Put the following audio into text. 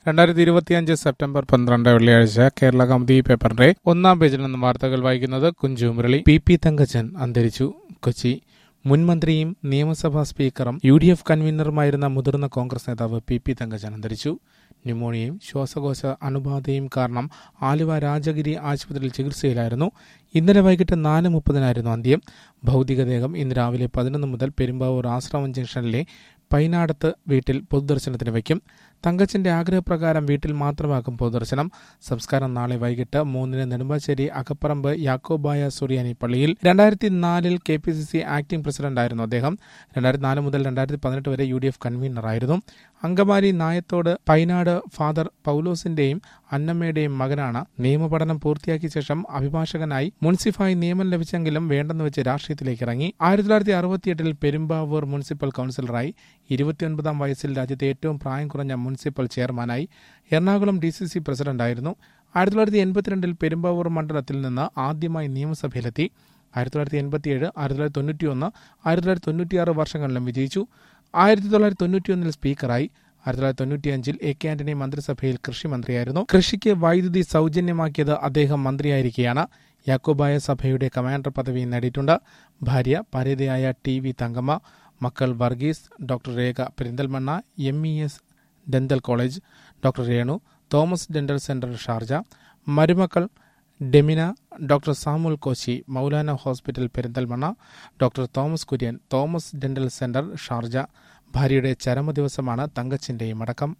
രണ്ടായിരത്തി ഇരുപത്തിയഞ്ച് സെപ്റ്റംബർ പന്ത്രണ്ട് വെള്ളിയാഴ്ച കേരള കൗമുദി പേപ്പറിന്റെ ഒന്നാം പേജിൽ നിന്നും വാർത്തകൾ വായിക്കുന്നത് കുഞ്ചു മുരളി പി പി തങ്കച്ചൻ അന്തരിച്ചു കൊച്ചി മുൻ മന്ത്രിയും നിയമസഭാ സ്പീക്കറും യു ഡി എഫ് കൺവീനറുമായിരുന്ന മുതിർന്ന കോൺഗ്രസ് നേതാവ് പി പി തങ്കച്ചൻ അന്തരിച്ചു ന്യൂമോണിയയും ശ്വാസകോശ അണുബാധയും കാരണം ആലുവ രാജഗിരി ആശുപത്രിയിൽ ചികിത്സയിലായിരുന്നു ഇന്നലെ വൈകിട്ട് നാല് മുപ്പതിനായിരുന്നു അന്ത്യം ഭൗതികദേഹം ഇന്ന് രാവിലെ പതിനൊന്ന് മുതൽ പെരുമ്പാവൂർ ആശ്രമം ജംഗ്ഷനിലെ പൈനാടത്ത് വീട്ടിൽ പൊതുദർശനത്തിന് വയ്ക്കും തങ്കച്ചന്റെ ആഗ്രഹപ്രകാരം വീട്ടിൽ മാത്രമാക്കും പൊതുദർശനം സംസ്കാരം നാളെ വൈകിട്ട് മൂന്നിന് നെടുമ്പാശ്ശേരി അകപ്പറമ്പ് യാക്കോബായ സുറിയാനി പള്ളിയിൽ രണ്ടായിരത്തി നാലിൽ K P C C acting പ്രസിഡന്റായിരുന്നു അദ്ദേഹം രണ്ടായിരത്തി നാല് മുതൽ രണ്ടായിരത്തി പതിനെട്ട് വരെ യു ഡി എഫ് കൺവീനറായിരുന്നു അങ്കമാലി നായത്തോട് പൈനാട് ഫാദർ പൗലോസിന്റെയും അന്നമ്മയുടെയും മകനാണ് നിയമപഠനം പൂർത്തിയാക്കിയ ശേഷം അഭിഭാഷകനായി മുൻസിഫായി നിയമനം ലഭിച്ചെങ്കിലും വേണ്ടെന്ന് വെച്ച് രാഷ്ട്രീയത്തിലേക്ക് ഇറങ്ങി ആയിരത്തി തൊള്ളായിരത്തി അറുപത്തിയെട്ടിൽ പെരുമ്പാവൂർ മുനിസിപ്പൽ കൌൺസിലറായി ഇരുപത്തിയൊൻപതാം വയസ്സിൽ രാജ്യത്തെ ഏറ്റവും പ്രായം കുറഞ്ഞ മുനിസിപ്പൽ ചെയർമാനായി എറണാകുളം ഡി സി സി പ്രസിഡന്റായിരുന്നു ആയിരത്തി തൊള്ളായിരത്തി എൺപത്തിരണ്ടിൽ പെരുമ്പാവൂർ മണ്ഡലത്തിൽ നിന്ന് ആദ്യമായി നിയമസഭയിലെത്തി ആയിരത്തി തൊള്ളായിരത്തി എൺപത്തിയേഴ് ആയിരത്തി തൊള്ളായിരത്തി തൊണ്ണൂറ്റിയൊന്ന് ആയിരത്തി തൊള്ളായിരത്തി തൊണ്ണൂറ്റിയാറ് വർഷങ്ങളിലും വിജയിച്ചു ആയിരത്തി തൊള്ളായിരത്തി തൊണ്ണൂറ്റിയൊന്നിൽ സ്പീക്കറായി ആയിരത്തി തൊള്ളായിരത്തി തൊണ്ണൂറ്റിയഞ്ചിൽ എ കെ ആന്റണി മന്ത്രിസഭയിൽ കൃഷി മന്ത്രിയായിരുന്നു കൃഷിക്ക് വൈദ്യുതി സൗജന്യമാക്കിയത് അദ്ദേഹം മന്ത്രിയായിരിക്കെയാണ് യാക്കോബായ സഭയുടെ കമാൻഡർ പദവി നേടിയിട്ടുണ്ട് ഭാര്യ പരേതയായ ടി വി തങ്കമ്മ മക്കൾ Varghese doctor Rekha Perinthalmanna M E S dental college doctor Renu Thomas dental centre Sharjah മരുമക്കൾ Demina doctor Samuel Koshy Moulana hospital Perinthalmanna doctor Thomas Kurian Thomas dental centre Sharjah ഭാര്യയുടെ ചരമദിവസമാണ് തങ്കച്ചിന്റെയും അടക്കം